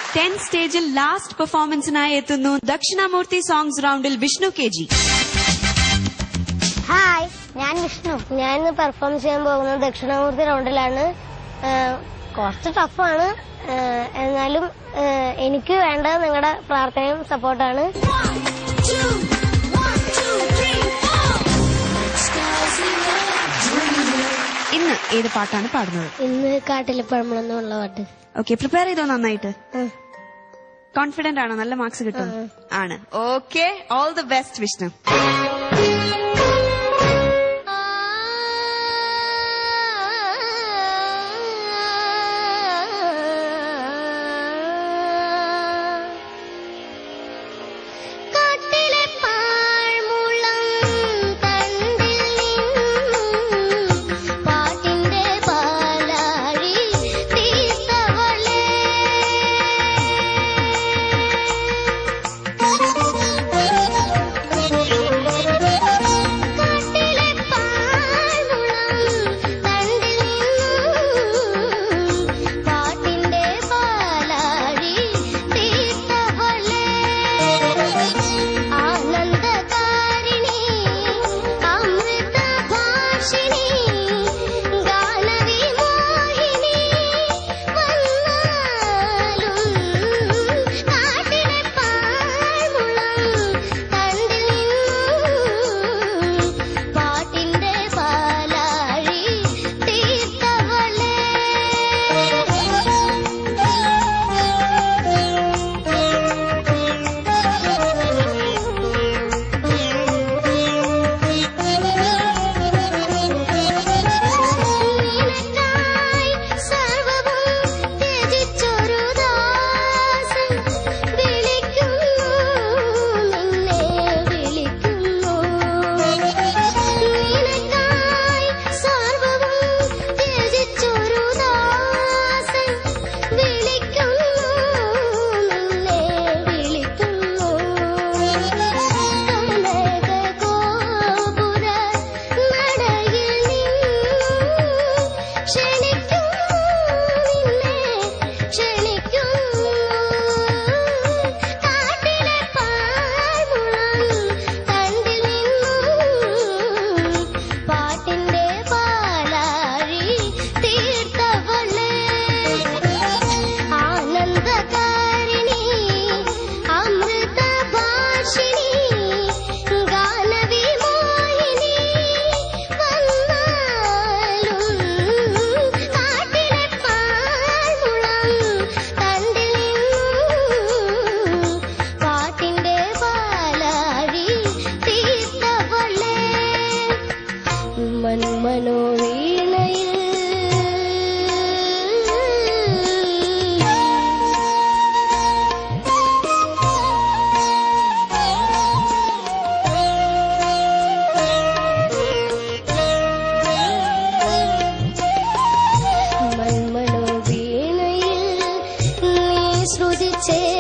Ten സ്റ്റേജിൽ last പെർഫോമൻസിനായി എത്തുന്നു Dakshinamurthy songs റൗണ്ടിൽ വിഷ്ണു കെ ജി ഹായ് ഞാൻ വിഷ്ണു ഞാൻ ഇന്ന് പെർഫോം ചെയ്യാൻ പോകുന്നത് ദക്ഷിണാമൂർത്തി റൗണ്ടിലാണ് ഏഹ്, കുറച്ച് ടഫാണ് ഏഹ്, എന്നാലും ഏഹ്, എനിക്ക് വേണ്ടത് നിങ്ങളുടെ പ്രാർത്ഥനയും സപ്പോർട്ടാണ് ഇന്ന് ഏത് പാട്ടാണ് പാടുന്നത് ഇന്ന് കാട്ടിലെ പഴമ്പളെന്നുള്ള പാട്ട് ഓക്കെ പ്രിപ്പയർ ചെയ്തോ നന്നായിട്ട് ഉം. കോൺഫിഡന്റ് ആണോ നല്ല മാർക്സ് കിട്ടും ആണ് okay all the best Vishnu കാട്ടിലെ പാഴ്മുളം തണ്ടിൽ നിന്നും പാട്ടിന്റെ പാലാഴി തീർത്തവളേ കാട്ടിലെ പാഴ്മുളം തണ്ടിൽ നിന്നും പാട്ടിന്റെ പാലാഴി തീർത്തവളേ ആനന്ദകാരിണി അമൃതഭാഷിണി ഗാനവിമോഹിനി വന്നാലും കാട്ടിലെ പാഴ്മുളം തണ്ടിൽ നിന്നും പാട്ടിന്റെ പാലാഴി തീർത്തവളേ നിനക്കായി സർവ്വവും ത്യജിച്ചൊരു ദാസൻ വിളിക്കുന്നു നിന്നെ വിളിക്കുന്നു നിനക്കായി സർവ്വവും ത്യജിച്ചൊരു ദാസൻ വിളിക്കുന്നു നിന്നെ വിളിക്കുന്നു കനകഗോപുര നടയിൽ നിന്നും ക്ഷണിക്കുന്നു നിന്നെ ക്ഷണിക്കുന്നു കാട്ടിലെ പാഴ്മുളം തണ്ടിൽ നിന്നും പാട്ടിന്റെ പാലാഴി തീർത്തവളേ ആനന്ദകാരിണി അമൃതഭാഷിണി ഗാനവിമോഹിനി വന്നാലും കാട്ടിലെ പാഴ്മുളം തണ്ടിൽ നിന്നും പാട്ടിന്റെ പാലാഴി തീർത്തവളേ മൺമനോവീണയിൽ മൺമനോവീണയിൽ നീ ശ്രുതി ചേർ